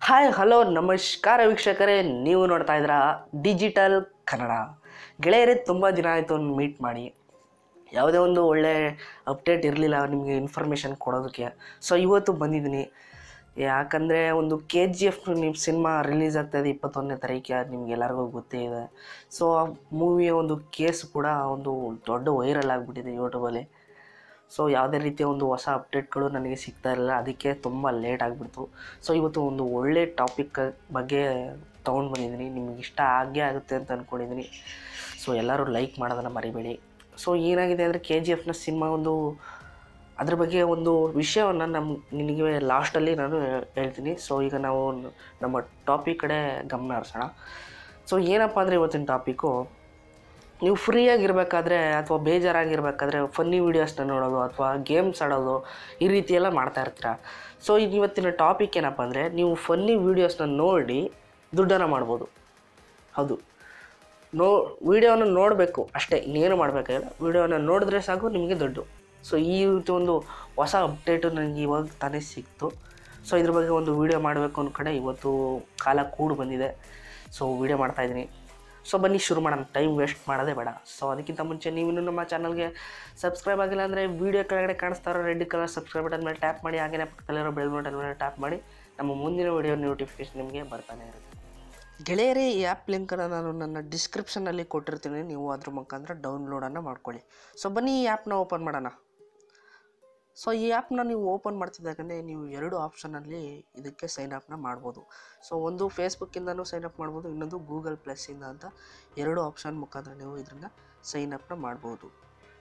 hi hello ನಮಸ್ಕಾರ ವೀಕ್ಷಕರೇ ನೀವು ನೋಡ್ತಾ ಇದ್ದೀರಾ ಡಿಜಿಟಲ್ ಕನ್ನಡ ಗೆಳೆಯರೇ ತುಂಬ ದಿನ ಆಯಿತು ಮೀಟ್ ಮಾಡಿ ಯಾವುದೇ ಒಂದು ಒಳ್ಳೆ ಅಪ್ಡೇಟ್ ಇರಲಿಲ್ಲ ನಿಮಗೆ ಇನ್ಫಾರ್ಮೇಷನ್ ಕೊಡೋದಕ್ಕೆ ಸೊ ಇವತ್ತು ಬಂದಿದ್ದೀನಿ ಯಾಕಂದರೆ ಒಂದು ಕೆ ಜಿ ಎಫ್ ನಿಮ್ಮ ಸಿನಿಮಾ ರಿಲೀಸ್ ಆಗ್ತಾಯಿದೆ ಇಪ್ಪತ್ತೊಂದನೇ ತಾರೀಕಿಗೆ ಅದು ನಿಮ್ಗೆಲ್ಲರಿಗೂ ಗೊತ್ತೇ ಇದೆ ಸೊ ಆ ಮೂವಿಯ ಒಂದು ಕೇಸ್ ಕೂಡ ಒಂದು ದೊಡ್ಡ ವೈರಲ್ ಆಗಿಬಿಟ್ಟಿದೆ ಯೂಟ್ಯೂಬಲ್ಲಿ ಸೊ ಯಾವುದೇ ರೀತಿಯ ಒಂದು ಹೊಸ ಅಪ್ಡೇಟ್ಗಳು ನನಗೆ ಸಿಗ್ತಾ ಇರಲಿಲ್ಲ ಅದಕ್ಕೆ ತುಂಬ ಲೇಟ್ ಆಗಿಬಿಡ್ತು ಸೊ ಇವತ್ತು ಒಂದು ಒಳ್ಳೆ ಟಾಪಿಕ್ ಬಗ್ಗೆ ತೊಗೊಂಡು ಬಂದಿದ್ದೀನಿ ನಿಮಗೆ ಇಷ್ಟ ಆಗೇ ಆಗುತ್ತೆ ಅಂತ ಅಂದ್ಕೊಂಡಿದ್ದೀನಿ ಸೊ ಎಲ್ಲರೂ ಲೈಕ್ ಮಾಡೋದನ್ನು ಮರಿಬೇಡಿ ಸೊ ಏನಾಗಿದೆ ಅಂದರೆ ಕೆ ಜಿ ಎಫ್ನ ಸಿನಿಮಾ ಒಂದು ಅದ್ರ ಬಗ್ಗೆ ಒಂದು ವಿಷಯವನ್ನು ನಮ್ಮ ನಿನಗೆ ಲಾಸ್ಟಲ್ಲಿ ನಾನು ಹೇಳ್ತೀನಿ ಸೊ ಈಗ ನಾವು ನಮ್ಮ ಟಾಪಿಕ್ ಕಡೆ ಗಮನ ಹರಿಸೋಣ ಸೊ ಏನಪ್ಪ ಅಂದರೆ ಇವತ್ತಿನ ಟಾಪಿಕ್ಕು ನೀವು ಫ್ರೀಯಾಗಿರ್ಬೇಕಾದ್ರೆ ಅಥವಾ ಬೇಜಾರಾಗಿರ್ಬೇಕಾದ್ರೆ ಫನ್ನಿ ವೀಡಿಯೋಸ್ನ ನೋಡೋದು ಅಥವಾ ಗೇಮ್ಸ್ ಆಡೋದು ಈ ರೀತಿ ಎಲ್ಲ ಮಾಡ್ತಾ ಇರ್ತೀರ ಸೊ ಇದು ಇವತ್ತಿನ ಟಾಪಿಕ್ ಏನಪ್ಪ ಅಂದರೆ ನೀವು ಫನ್ನಿ ವೀಡಿಯೋಸ್ನ ನೋಡಿ ದುಡ್ಡನ್ನು ಮಾಡ್ಬೋದು ಹೌದು ನೋ ವೀಡಿಯೋನ ನೋಡಬೇಕು ಅಷ್ಟೇ ಇನ್ನೇನು ಮಾಡಬೇಕಾಗಿಲ್ಲ ವೀಡಿಯೋನ ನೋಡಿದ್ರೆ ಸಾಕು ನಿಮಗೆ ದುಡ್ಡು ಸೊ ಈ ರೀತಿ ಒಂದು ಹೊಸ ಅಪ್ಡೇಟು ನನಗೆ ಇವಾಗ ತಾನೇ ಸಿಕ್ತು ಸೊ ಇದ್ರ ಬಗ್ಗೆ ಒಂದು ವೀಡಿಯೋ ಮಾಡಬೇಕು ಅಂದ ಕಡೆ ಇವತ್ತು ಕಾಲ ಕೂಡು ಬಂದಿದೆ ಸೊ ವೀಡಿಯೋ ಮಾಡ್ತಾಯಿದ್ದೀನಿ ಸೊ ಬನ್ನಿ ಶುರು ಮಾಡೋಣ ಟೈಮ್ ವೇಸ್ಟ್ ಮಾಡೋದೇ ಬೇಡ ಸೊ ಅದಕ್ಕಿಂತ ಮುಂಚೆ ನೀವು ಇನ್ನೂ ನಮ್ಮ ಚಾನಲ್ಗೆ ಸಬ್ಸ್ಕ್ರೈಬ್ ಆಗಿಲ್ಲ ಅಂದರೆ ವೀಡಿಯೋ ಕೆಳಗಡೆ ಕಾಣಿಸ್ತಾ ಇರೋ ರೆಡ್ ಕಲರ್ ಸಬ್ಸ್ಕ್ರೈಬ್ ಬಟನ್ ಮೇಲೆ ಟ್ಯಾಪ್ ಮಾಡಿ ಹಾಗೆಯೇ ಪಕ್ಕದಲ್ಲಿರೋ ಬೆಲ್ ಬಟನ್ ಮೇಲೆ ಟ್ಯಾಪ್ ಮಾಡಿ ನಮ್ಮ ಮುಂದಿನ ವೀಡಿಯೋ ನೋಟಿಫಿಕೇಶನ್ ನಿಮಗೆ ಬರ್ತಾನೆ ಇರುತ್ತೆ ಗೆಳೆಯರೇ ಈ ಆ್ಯಪ್ ಲಿಂಕನ್ನು ನಾನು ನನ್ನ ಡಿಸ್ಕ್ರಿಪ್ಷನಲ್ಲಿ ಕೊಟ್ಟಿರ್ತೀನಿ ನೀವು ಅದ್ರ ಮುಖಾಂತರ ಡೌನ್ಲೋಡನ್ನು ಮಾಡ್ಕೊಳ್ಳಿ ಸೊ ಬನ್ನಿ ಈ ಆ್ಯಪ್ನ ಓಪನ್ ಮಾಡೋಣ ಸೊ ಈ ಆ್ಯಪ್ನ ನೀವು ಓಪನ್ ಮಾಡ್ತಿದ್ದಾಗಲೇ ನೀವು ಎರಡು ಆಪ್ಷನಲ್ಲಿ ಇದಕ್ಕೆ ಸೈನ್ ಅಪ್ನ ಮಾಡ್ಬೋದು ಸೊ ಒಂದು ಫೇಸ್ಬುಕ್ಕಿಂದನೂ ಸೈನ್ ಅಪ್ ಮಾಡ್ಬೋದು ಇನ್ನೊಂದು ಗೂಗಲ್ ಪ್ಲಸ್ಸಿಂದ ಅಂತ ಎರಡು ಆಪ್ಷನ್ ಮುಖಾಂತರ ನೀವು ಇದನ್ನು ಸೈನ್ ಅಪ್ನ ಮಾಡ್ಬೋದು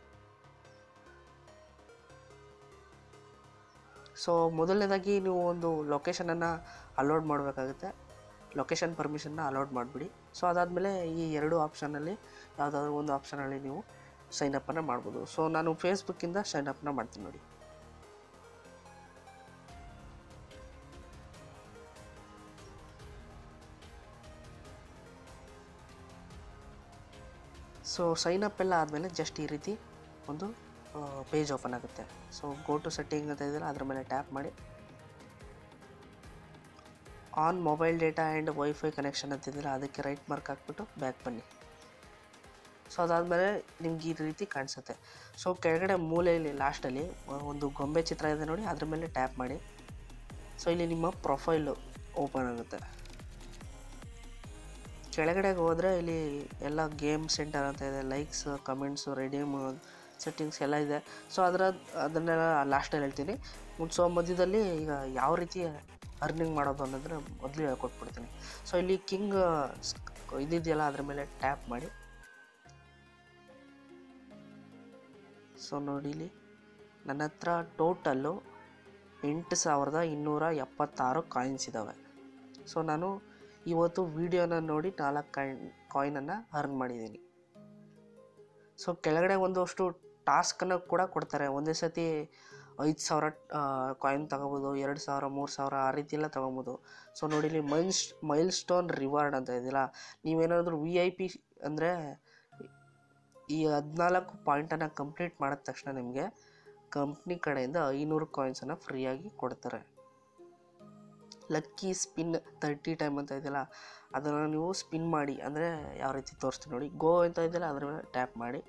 ಸೊ ಮೊದಲನೇದಾಗಿ ನೀವು ಒಂದು ಲೊಕೇಶನನ್ನು ಅಲೋಡ್ ಮಾಡಬೇಕಾಗುತ್ತೆ ಲೊಕೇಶನ್ ಪರ್ಮಿಷನ್ನ ಅಲೋಡ್ ಮಾಡಿಬಿಡಿ ಸೊ ಅದಾದಮೇಲೆ ಈ ಎರಡು ಆಪ್ಷನಲ್ಲಿ ಯಾವುದಾದ್ರೂ ಒಂದು ಆಪ್ಷನಲ್ಲಿ ನೀವು ಸೈನ್ ಅಪ್ಪನ್ನು ಮಾಡ್ಬೋದು ಸೊ ನಾನು ಫೇಸ್ಬುಕ್ಕಿಂದ ಸೈನ್ ಅಪ್ನ ಮಾಡ್ತೀನಿ ನೋಡಿ ಸೊ ಸೈನ್ ಅಪ್ ಎಲ್ಲ ಆದಮೇಲೆ ಜಸ್ಟ್ ಈ ರೀತಿ ಒಂದು ಪೇಜ್ ಓಪನ್ ಆಗುತ್ತೆ ಸೊ ಗೋ ಟು ಸೆಟ್ಟಿಂಗ್ ಅಂತ ಇದೆಯಲ್ಲ ಅದ್ರ ಮೇಲೆ ಟ್ಯಾಪ್ ಮಾಡಿ on mobile data and wifi connection ಅಂತಿದ್ದೀರ ಅದಕ್ಕೆ ರೈಟ್ ಮಾರ್ಕ್ ಹಾಕ್ಬಿಟ್ಟು ಬ್ಯಾಕ್ ಬನ್ನಿ ಸೊ ಅದಾದಮೇಲೆ ನಿಮ್ಗೆ ಈ ರೀತಿ ಕಾಣಿಸುತ್ತೆ ಸೊ ಕೆಳಗಡೆ ಮೂಲೆಯಲ್ಲಿ ಲಾಸ್ಟಲ್ಲಿ ಒಂದು ಗೊಂಬೆ ಚಿತ್ರ ಇದೆ ನೋಡಿ ಅದ್ರ ಮೇಲೆ ಟ್ಯಾಪ್ ಮಾಡಿ ಸೊ ಇಲ್ಲಿ ನಿಮ್ಮ ಪ್ರೊಫೈಲು ಓಪನ್ ಆಗುತ್ತೆ ಕೆಳಗಡೆಗೆ ಹೋದರೆ ಇಲ್ಲಿ ಎಲ್ಲ ಗೇಮ್ ಸೆಂಟರ್ ಅಂತ ಇದೆ ಲೈಕ್ಸ್ ಕಮೆಂಟ್ಸು ರೆಡೀಮ್ ಸೆಟ್ಟಿಂಗ್ಸ್ ಎಲ್ಲ ಇದೆ ಸೊ ಅದರ ಅದನ್ನೆಲ್ಲ ಲಾಸ್ಟಲ್ಲಿ ಹೇಳ್ತೀನಿ ಸೊ ಮಧ್ಯದಲ್ಲಿ ಈಗ ಯಾವ ರೀತಿ ಅರ್ನಿಂಗ್ ಮಾಡೋದು ಅನ್ನೋದ್ರೆ ಮೊದಲು ಹೇಳ್ಕೊಟ್ಬಿಡ್ತೀನಿ ಸೊ ಇಲ್ಲಿ ಕಿಂಗ್ ಇದಿದೆಯಲ್ಲ ಅದ್ರ ಮೇಲೆ ಟ್ಯಾಪ್ ಮಾಡಿ ಸೊ ನೋಡಿ ಇಲ್ಲಿ ನನ್ನ ಹತ್ರ ಟೋಟಲ್ಲು ಎಂಟು ಸಾವಿರದ ಇನ್ನೂರ ಎಪ್ಪತ್ತಾರು ಕಾಯಿನ್ಸ್ ಇದ್ದಾವೆ ಸೊ ನಾನು ಇವತ್ತು ವೀಡಿಯೋನ ನೋಡಿ ನಾಲ್ಕು ಕಾಯಿನ್ ಕಾಯಿನನ್ನು ಅರ್ನ್ ಮಾಡಿದ್ದೀನಿ ಸೊ ಕೆಳಗಡೆ ಒಂದಷ್ಟು ಟಾಸ್ಕನ್ನು ಕೂಡ ಕೊಡ್ತಾರೆ ಒಂದೇ ಸತಿ ಐದು ಸಾವಿರ ಕಾಯಿನ್ ತಗೋಬೋದು ಎರಡು ಸಾವಿರ ಮೂರು ಸಾವಿರ ಆ ರೀತಿ ಎಲ್ಲ ತೊಗೊಬೋದು ಸೊ ನೋಡಿ ಇಲ್ಲಿ ಮೈಲ್ಸ್ ಮೈಲ್ ಸ್ಟೋನ್ ರಿವಾರ್ಡ್ ಅಂತ ಇದೆಯಲ್ಲ ನೀವೇನಾದರೂ ವಿ ಐ ಪಿ ಅಂದರೆ ಈ ಹದಿನಾಲ್ಕು ಪಾಯಿಂಟನ್ನು ಕಂಪ್ಲೀಟ್ ಮಾಡಿದ ತಕ್ಷಣ ನಿಮಗೆ ಕಂಪ್ನಿ ಕಡೆಯಿಂದ ಐನೂರು ಕಾಯಿನ್ಸನ್ನು ಫ್ರೀಯಾಗಿ ಕೊಡ್ತಾರೆ ಲಕ್ಕಿ ಸ್ಪಿನ್ ತರ್ಟಿ ಟೈಮ್ ಅಂತ ಇದೆಯಲ್ಲ ಅದನ್ನು ನೀವು ಸ್ಪಿನ್ ಮಾಡಿ ಅಂದರೆ ಯಾವ ರೀತಿ ತೋರಿಸ್ತೀನಿ ನೋಡಿ ಗೋ ಅಂತ ಇದೆಯಲ್ಲ ಅದರ ಮೇಲೆ ಟ್ಯಾಪ್ ಮಾಡಿ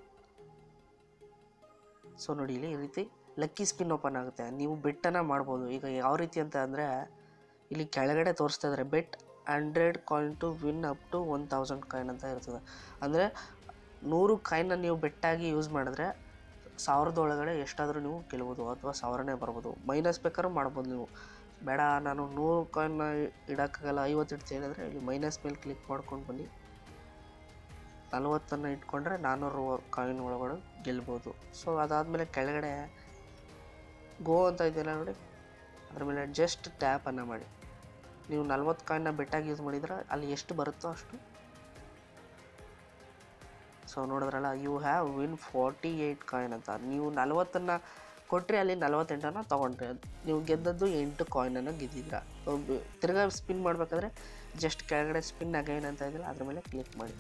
ಸೊ ನೋಡಿ ಇಲ್ಲಿ ಈ ರೀತಿ ಲಕ್ಕಿ ಸ್ಪಿನ್ ಓಪನ್ ಆಗುತ್ತೆ ನೀವು ಬೆಟ್ಟನ್ನು ಮಾಡ್ಬೋದು ಈಗ ಯಾವ ರೀತಿ ಅಂತ ಅಂದರೆ ಇಲ್ಲಿ ಕೆಳಗಡೆ ತೋರಿಸ್ತಾ ಇದ್ದಾರೆ bet hundred coin to win up to one thousand coin ಅಂತ ಇರ್ತದೆ ಅಂದರೆ ನೂರು ಕಾಯಿನ್ನ ನೀವು ಬೆಟ್ಟಾಗಿ ಯೂಸ್ ಮಾಡಿದ್ರೆ ಸಾವಿರದ ಒಳಗಡೆ ಎಷ್ಟಾದರೂ ನೀವು ಗೆಲ್ಬೋದು ಅಥವಾ ಸಾವಿರನೇ ಬರ್ಬೋದು ಮೈನಸ್ ಬೇಕಾದ್ರೂ ಮಾಡ್ಬೋದು ನೀವು ಬೇಡ ನಾನು ನೂರು ಕಾಯಿನ್ನ ಇಡೋಕ್ಕಾಗಲ್ಲ ಐವತ್ತು ಇಡ್ತೀನಿ ಹೇಳಿದ್ರೆ ಇಲ್ಲಿ ಮೈನಸ್ ಮೇಲೆ ಕ್ಲಿಕ್ ಮಾಡ್ಕೊಂಡು ಬನ್ನಿ ನಲ್ವತ್ತನ್ನು ಇಟ್ಕೊಂಡ್ರೆ ನಾನ್ನೂರು ಕಾಯಿನ್ ಒಳಗಡೆ ಗೆಲ್ಬೋದು ಸೊ ಅದಾದಮೇಲೆ ಕೆಳಗಡೆ ಗೋ ಅಂತ ಇದೆಯಲ್ಲ ನೋಡಿ ಅದ್ರ ಮೇಲೆ ಜಸ್ಟ್ ಟ್ಯಾಪನ್ನು ಮಾಡಿ ನೀವು ನಲ್ವತ್ತು ಕಾಯಿನ್ನ ಬೆಟ್ಟಾಗಿ ಯೂಸ್ ಮಾಡಿದ್ರೆ ಅಲ್ಲಿ ಎಷ್ಟು ಬರುತ್ತೋ ಅಷ್ಟು ಸೊ ನೋಡಿದ್ರಲ್ಲ you have win forty eight coin ಅಂತ ನೀವು ನಲ್ವತ್ತನ್ನು ಕೊಟ್ಟರೆ ಅಲ್ಲಿ ನಲ್ವತ್ತೆಂಟನ್ನು ತೊಗೊಂಡ್ರಿ ನೀವು ಗೆದ್ದದ್ದು ಎಂಟು ಕಾಯಿನನ್ನು ಗೆದ್ದಿದ್ರ ತಿರ್ಗಾ ಸ್ಪಿನ್ ಮಾಡಬೇಕಾದ್ರೆ ಜಸ್ಟ್ ಕೆಳಗಡೆ ಸ್ಪಿನ್ ಅಗೈನ್ ಅಂತ ಇದೆಯಲ್ಲ ಅದ್ರ ಮೇಲೆ ಕ್ಲಿಕ್ ಮಾಡಿ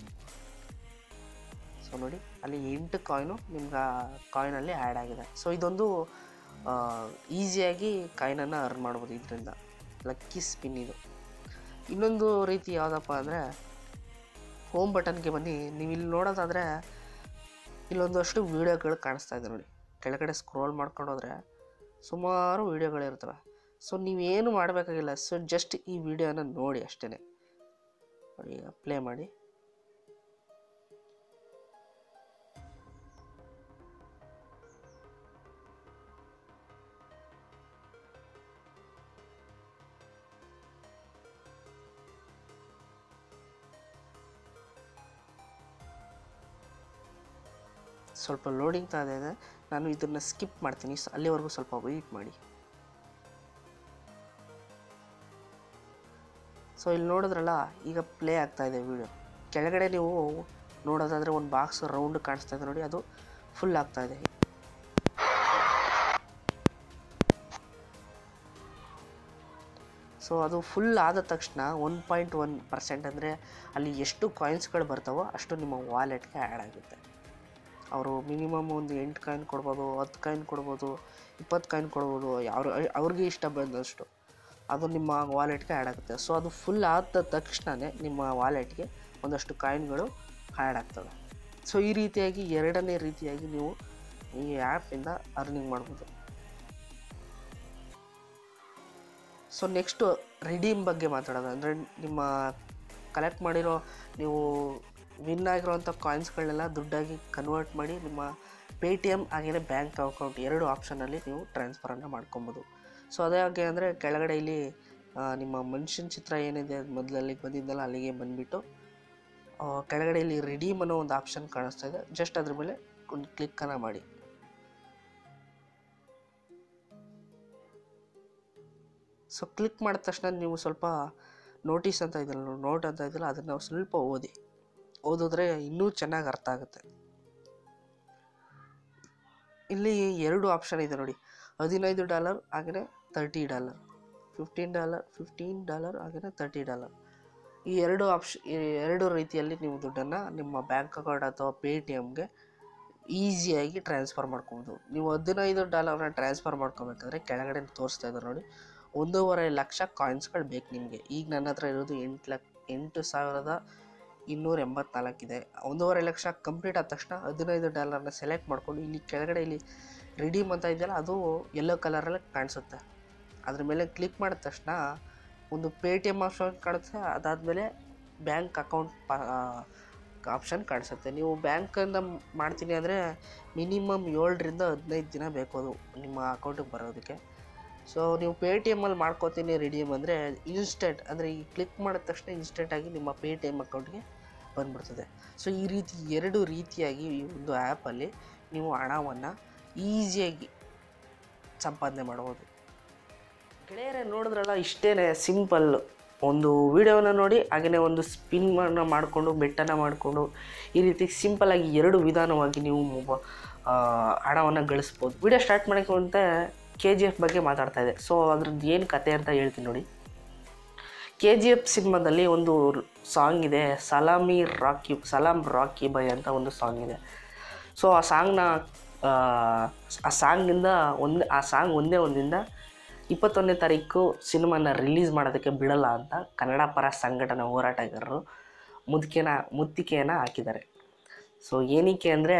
ಸೊ ನೋಡಿ ಅಲ್ಲಿ ಎಂಟು ಕಾಯಿನು ನಿಮ್ಗೆ ಕಾಯಿನಲ್ಲಿ ಆ್ಯಡ್ ಆಗಿದೆ ಸೊ ಇದೊಂದು ಈಸಿಯಾಗಿ ಕಾಯಿನನ್ನು ಅರ್ನ್ ಮಾಡ್ಬೋದು ಇದರಿಂದ ಲಕ್ಕಿ ಸ್ಪಿನ್ ಇದು ಇನ್ನೊಂದು ರೀತಿ ಯಾವುದಪ್ಪ ಅಂದರೆ ಹೋಮ್ ಬಟನ್ಗೆ ಬನ್ನಿ ನೀವು ಇಲ್ಲಿ ನೋಡೋದಾದರೆ ಇಲ್ಲೊಂದಷ್ಟು ವೀಡಿಯೋಗಳು ಕಾಣಿಸ್ತಾ ಇದೆ ನೋಡಿ ಕೆಳಗಡೆ ಸ್ಕ್ರೋಲ್ ಮಾಡ್ಕೊಂಡು ಹೋದರೆ ಸುಮಾರು ವೀಡಿಯೋಗಳಿರ್ತವೆ ಸೊ ನೀವೇನು ಮಾಡಬೇಕಾಗಿಲ್ಲ ಸೊ ಜಸ್ಟ್ ಈ ವಿಡಿಯೋನ ನೋಡಿ ಅಷ್ಟೇ ನೋಡಿ ಪ್ಲೇ ಮಾಡಿ ಸ್ವಲ್ಪ ಲೋಡಿಂಗ್ ತಾದ ಇದೆ ನಾನು ಇದನ್ನು ಸ್ಕಿಪ್ ಮಾಡ್ತೀನಿ ಸ- ಅಲ್ಲಿವರೆಗೂ ಸ್ವಲ್ಪ ವೆಯ್ಟ್ ಮಾಡಿ ಸೊ ಇಲ್ಲಿ ನೋಡಿದ್ರಲ್ಲ ಈಗ ಪ್ಲೇ ಆಗ್ತಾ ಇದೆ ವಿಡಿಯೋ ಕೆಳಗಡೆ ನೀವು ನೋಡೋದಾದರೆ ಒಂದು ಬಾಕ್ಸ್ ರೌಂಡ್ ಕಾಣಿಸ್ತಾ ಇದೆ ನೋಡಿ ಅದು ಫುಲ್ ಆಗ್ತಾ ಇದೆ ಸೊ ಅದು ಫುಲ್ ಆದ ತಕ್ಷಣ ಒನ್ ಪಾಯಿಂಟ್ ಒನ್ ಪರ್ಸೆಂಟ್ ಅಂದರೆ ಅಲ್ಲಿ ಎಷ್ಟು ಕಾಯಿನ್ಸ್ಗಳು ಬರ್ತಾವೋ ಅಷ್ಟು ನಿಮ್ಮ ವಾಲೆಟ್ಗೆ ಆ್ಯಡ್ ಆಗುತ್ತೆ ಅವರು ಮಿನಿಮಮ್ ಒಂದು ಎಂಟು ಕಾಯಿನ್ ಕೊಡ್ಬೋದು ಹತ್ತು ಕಾಯಿನ್ ಕೊಡ್ಬೋದು ಇಪ್ಪತ್ತು ಕಾಯಿನ್ ಕೊಡ್ಬೋದು ಅವ್ರ ಅವ್ರಿಗೆ ಇಷ್ಟ ಬಂದಷ್ಟು ಅದು ನಿಮ್ಮ ವಾಲೆಟ್ಗೆ ಆ್ಯಡ್ ಆಗುತ್ತೆ ಸೊ ಅದು ಫುಲ್ ಆದ ತಕ್ಷಣವೇ ನಿಮ್ಮ ವಾಲೆಟ್ಗೆ ಒಂದಷ್ಟು ಕಾಯಿನ್ಗಳು ಆ್ಯಡ್ ಆಗ್ತವೆ ಸೊ ಈ ರೀತಿಯಾಗಿ ಎರಡನೇ ರೀತಿಯಾಗಿ ನೀವು ಈ ಆ್ಯಪಿಂದ ಅರ್ನಿಂಗ್ ಮಾಡ್ಬೋದು ಸೊ ನೆಕ್ಸ್ಟು ರಿಡೀಮ್ ಬಗ್ಗೆ ಮಾತಾಡೋದು ಅಂದರೆ ನಿಮ್ಮ ಕಲೆಕ್ಟ್ ಮಾಡಿರೋ ನೀವು ವಿನ್ ಆಗಿರೋವಂಥ ಕಾಯಿನ್ಸ್ಗಳನ್ನೆಲ್ಲ ದುಡ್ಡಾಗಿ ಕನ್ವರ್ಟ್ ಮಾಡಿ ನಿಮ್ಮ ಪೇ ಟಿ ಎಮ್ ಹಾಗೆಯೇ ಬ್ಯಾಂಕ್ ಅಕೌಂಟ್ ಎರಡು ಆಪ್ಷನಲ್ಲಿ ನೀವು ಟ್ರಾನ್ಸ್ಫರನ್ನು ಮಾಡ್ಕೊಬೋದು ಸೊ ಅದೇ ಹಾಗೆ ಅಂದರೆ ಕೆಳಗಡೆ ಇಲ್ಲಿ ಆ, ನಿಮ್ಮ ಮನುಷ್ಯನ ಚಿತ್ರ ಏನಿದೆ ಅದು ಮೊದಲು ಅಲ್ಲಿಗೆ ಬಂದಿದ್ದಲ್ಲ ಅಲ್ಲಿಗೆ ಬಂದುಬಿಟ್ಟು ಕೆಳಗಡೆ ಇಲ್ಲಿ ರಿಡೀಮ್ ಅನ್ನೋ ಒಂದು ಆಪ್ಷನ್ ಕಾಣಿಸ್ತಾ ಇದೆ ಜಸ್ಟ್ ಅದ್ರ ಮೇಲೆ ಒಂದು ಕ್ಲಿಕ್ಕನ್ನು ಮಾಡಿ ಸೊ ಕ್ಲಿಕ್ ಮಾಡಿದ ತಕ್ಷಣ ನೀವು ಸ್ವಲ್ಪ ನೋಟಿಸ್ ಅಂತ ಇದೆಯಲ್ಲ ನೋಟ್ ಅಂತ ಇದೆಯಲ್ಲ ಅದನ್ನು ನಾವು ಸ್ವಲ್ಪ ಓದಿ ಓದಿದ್ರೆ ಇನ್ನೂ ಚೆನ್ನಾಗಿ ಅರ್ಥ ಆಗುತ್ತೆ ಇಲ್ಲಿ ಎರಡು ಆಪ್ಷನ್ ಇದೆ ನೋಡಿ ಹದಿನೈದು ಡಾಲರ್ ಹಾಗೆಯೇ thirty dollar fifteen dollar fifteen dollar ಹಾಗೆಯೇ ತರ್ಟಿ ಡಾಲರ್ ಈ ಎರಡು ಆಪ್ಷ ಈ ಎರಡು ರೀತಿಯಲ್ಲಿ ನೀವು ದುಡ್ಡನ್ನು ನಿಮ್ಮ ಬ್ಯಾಂಕ್ ಅಕೌಂಟ್ ಅಥವಾ ಪೇ ಟಿ ಎಮ್ಗೆ ಈಸಿಯಾಗಿ ಟ್ರಾನ್ಸ್ಫರ್ ಮಾಡ್ಕೊಬೋದು ನೀವು ಹದಿನೈದು ಡಾಲರ್ನ ಟ್ರಾನ್ಸ್ಫರ್ ಮಾಡ್ಕೊಬೇಕಾದ್ರೆ ಕೆಳಗಡೆ ತೋರಿಸ್ತಾ ಇದ್ದಾರೆ ನೋಡಿ ಒಂದೂವರೆ ಲಕ್ಷ ಕಾಯಿನ್ಸ್ಗಳು ಬೇಕು ನಿಮಗೆ ಈಗ ನನ್ನ ಹತ್ರ ಇರೋದು ಎಂಟು ಲಕ್ಷ ಎಂಟು ಸಾವಿರದ ಇನ್ನೂರ ಎಂಬತ್ನಾಲ್ಕಿದೆ ಒಂದೂವರೆ ಲಕ್ಷ ಕಂಪ್ಲೀಟ್ ಆದ ತಕ್ಷಣ ಹದಿನೈದು ಡಾಲರ್ನ ಸೆಲೆಕ್ಟ್ ಮಾಡಿಕೊಂಡು ಇಲ್ಲಿ ಕೆಳಗಡೆ ಇಲ್ಲಿ ರಿಡೀಮ್ ಅಂತ ಇದೆಯಲ್ಲ ಅದು ಯೆಲ್ಲೋ ಕಲರಲ್ಲಿ ಕಾಣಿಸುತ್ತೆ ಅದ್ರ ಮೇಲೆ ಕ್ಲಿಕ್ ಮಾಡಿದ ತಕ್ಷಣ ಒಂದು ಪೇ ಟಿ ಎಮ್ ಆಪ್ಷನ್ ಕಾಣುತ್ತೆ ಅದಾದಮೇಲೆ ಬ್ಯಾಂಕ್ ಅಕೌಂಟ್ ಆಪ್ಷನ್ ಕಾಣಿಸುತ್ತೆ ನೀವು ಬ್ಯಾಂಕಿಂದ ಮಾಡ್ತೀನಿ ಅಂದರೆ ಮಿನಿಮಮ್ ಏಳರಿಂದ ಹದಿನೈದು ದಿನ ಬೇಕು ಅದು ನಿಮ್ಮ ಅಕೌಂಟಿಗೆ ಬರೋದಕ್ಕೆ ಸೊ ನೀವು ಪೇ ಟಿ ಎಮ್ಮಲ್ಲಿ ಮಾಡ್ಕೋತೀನಿ ರಿಡೀಮ್ ಅಂದರೆ ಇನ್ಸ್ಟೆಂಟ್ ಅಂದರೆ ಈ ಕ್ಲಿಕ್ ಮಾಡಿದ ತಕ್ಷಣ ಇನ್ಸ್ಟೆಂಟಾಗಿ ನಿಮ್ಮ ಪೇ ಟಿ ಎಮ್ ಅಕೌಂಟ್ಗೆ ಬಂದ್ಬಿಡ್ತದೆ ಸೊ ಈ ರೀತಿ ಎರಡು ರೀತಿಯಾಗಿ ಈ ಒಂದು ಆ್ಯಪಲ್ಲಿ ನೀವು ಹಣವನ್ನು ಈಸಿಯಾಗಿ ಸಂಪಾದನೆ ಮಾಡ್ಬೋದು ಗೆಳೆಯರೇ ನೋಡಿದ್ರಲ್ಲ ಇಷ್ಟೇ ಸಿಂಪಲ್ ಒಂದು ವಿಡಿಯೋನ ನೋಡಿ ಹಾಗೆಯೇ ಒಂದು ಸ್ಪಿನ್ನ ಮಾಡಿಕೊಂಡು ಬೆಟ್ಟನ ಮಾಡಿಕೊಂಡು ಈ ರೀತಿ ಸಿಂಪಲ್ಲಾಗಿ ಎರಡು ವಿಧಾನವಾಗಿ ನೀವು ಮೊಬ ಹಣವನ್ನು ಗಳಿಸ್ಬೋದು ವಿಡಿಯೋ ಸ್ಟಾರ್ಟ್ ಮಾಡೋಕ್ಕೆ ಅಂತ ಕೆ ಜಿ ಎಫ್ ಬಗ್ಗೆ ಮಾತಾಡ್ತಾ ಇದೆ ಸೊ ಅದ್ರದ್ದು ಏನು ಕತೆ ಅಂತ ಹೇಳ್ತೀನಿ ನೋಡಿ ಕೆ ಜಿ ಎಫ್ ಸಿನಿಮಾದಲ್ಲಿ ಒಂದು ಸಾಂಗ್ ಇದೆ ಸಲಾಮಿ ರಾಕಿ ಸಲಾಮ್ ರಾಕಿ ಬೈ ಅಂತ ಒಂದು ಸಾಂಗ್ ಇದೆ ಸೊ ಆ ಸಾಂಗ್ನ ಆ ಸಾಂಗಿಂದ ಒಂದು ಆ ಸಾಂಗ್ ಒಂದೇ ಒಂದಿಂದ ಇಪ್ಪತ್ತೊಂದನೇ ತಾರೀಕು ಸಿನಿಮಾನ ರಿಲೀಸ್ ಮಾಡೋದಕ್ಕೆ ಬಿಡಲ್ಲ ಅಂತ ಕನ್ನಡ ಪರ ಸಂಘಟನಾ ಹೋರಾಟಗಾರರು ಮುದ್ಕೆನ ಮುತ್ತಿಗೆಯನ್ನು ಹಾಕಿದ್ದಾರೆ ಸೊ ಏನಕ್ಕೆ ಅಂದರೆ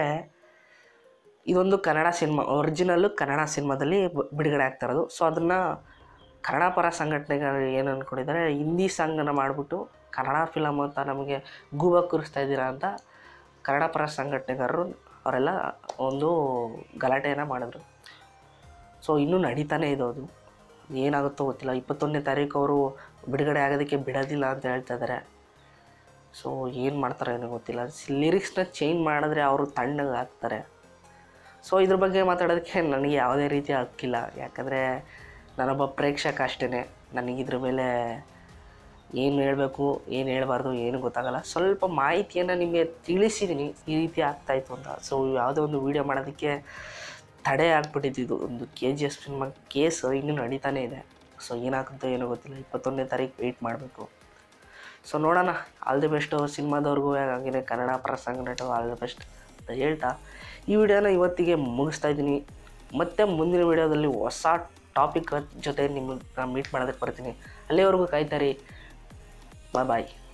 ಇದೊಂದು ಕನ್ನಡ ಸಿನಿಮಾ ಒರಿಜಿನಲ್ಲು ಕನ್ನಡ ಸಿನಿಮಾದಲ್ಲಿ ಬ- ಬಿಡುಗಡೆ ಆಗ್ತಾ ಇರೋದು ಸೊ ಅದನ್ನು ಕನ್ನಡ ಪರ ಸಂಘಟನೆಗಳು ಏನು ಅಂದ್ಕೊಂಡಿದ್ದಾರೆ ಹಿಂದಿ ಸಾಂಗನ್ನು ಮಾಡಿಬಿಟ್ಟು ಕನ್ನಡ ಫಿಲಮ್ ಅಂತ ನಮಗೆ ಗೂಬ ಕೂರಿಸ್ತಾ ಇದ್ದೀರಾ ಅಂತ ಕನ್ನಡ ಪರ ಸಂಘಟನೆಗಾರರು ಅವರೆಲ್ಲ ಒಂದು ಗಲಾಟೆಯನ್ನು ಮಾಡಿದ್ರು ಸೊ ಇನ್ನೂ ನಡೀತಾನೆ ಇದೆ ಅದು ಏನಾಗುತ್ತೋ ಗೊತ್ತಿಲ್ಲ ಇಪ್ಪತ್ತೊಂದನೇ ತಾರೀಕು ಅವರು ಬಿಡುಗಡೆ ಆಗೋದಕ್ಕೆ ಬಿಡೋದಿಲ್ಲ ಅಂತ ಹೇಳ್ತಾ ಇದ್ದಾರೆ ಸೊ ಏನು ಮಾಡ್ತಾರೋ ಏನೋ ಗೊತ್ತಿಲ್ಲ ಲಿರಿಕ್ಸ್ನ ಚೇಂಜ್ ಮಾಡಿದ್ರೆ ಅವರು ತಣ್ಣಗೆ ಹಾಕ್ತಾರೆ ಸೊ ಇದ್ರ ಬಗ್ಗೆ ಮಾತಾಡೋದಕ್ಕೆ ನನಗೆ ಯಾವುದೇ ರೀತಿ ಹಕ್ಕಿಲ್ಲ ಯಾಕಂದರೆ ನಾನೊಬ್ಬ ಪ್ರೇಕ್ಷಕ ಅಷ್ಟೇ ನನಗೆ ಇದ್ರ ಮೇಲೆ ಏನು ಹೇಳಬೇಕು ಏನು ಹೇಳಬಾರ್ದು ಏನು ಗೊತ್ತಾಗಲ್ಲ ಸ್ವಲ್ಪ ಮಾಹಿತಿಯನ್ನು ನಿಮಗೆ ತಿಳಿಸಿದ್ದೀನಿ ಈ ರೀತಿ ಆಗ್ತಾಯಿತ್ತು ಅಂತ ಸೊ ಯಾವುದೋ ಒಂದು ವೀಡಿಯೋ ಮಾಡೋದಕ್ಕೆ ತಡೆ ಆಗ್ಬಿಟ್ಟಿದ್ದು ಒಂದು K G S cinema case ಇನ್ನೂ ನಡೀತಾನೇ ಇದೆ ಸೊ ಏನಾಗುತ್ತೋ ಏನೋ ಗೊತ್ತಿಲ್ಲ ಇಪ್ಪತ್ತೊಂದನೇ ತಾರೀಕು ವೆಯ್ಟ್ ಮಾಡಬೇಕು ಸೊ ನೋಡೋಣ ಆಲ್ ದಿ ಬೆಸ್ಟು ಸಿನಿಮಾದವ್ರಿಗೂ ಹಾಗೆಯೇ ಕನ್ನಡ ಪರ ಸಂಘಟನೆ ಆಲ್ ದಿ ಬೆಸ್ಟ್ ಅಂತ ಹೇಳ್ತಾ ಈ ವಿಡಿಯೋನ ಇವತ್ತಿಗೆ ಮುಗಿಸ್ತಾ ಇದ್ದೀನಿ ಮತ್ತೆ ಮುಂದಿನ ವಿಡಿಯೋದಲ್ಲಿ ಹೊಸ ಟಾಪಿಕ್ ಜೊತೆ ನಿಮ್ಮ ಮೀಟ್ ಮಾಡೋದಕ್ಕೆ ಬರ್ತೀನಿ ಅಲ್ಲಿವರೆಗೂ ಕಾಯ್ತಾರಿ ಬಾಯ್ ಬಾಯ್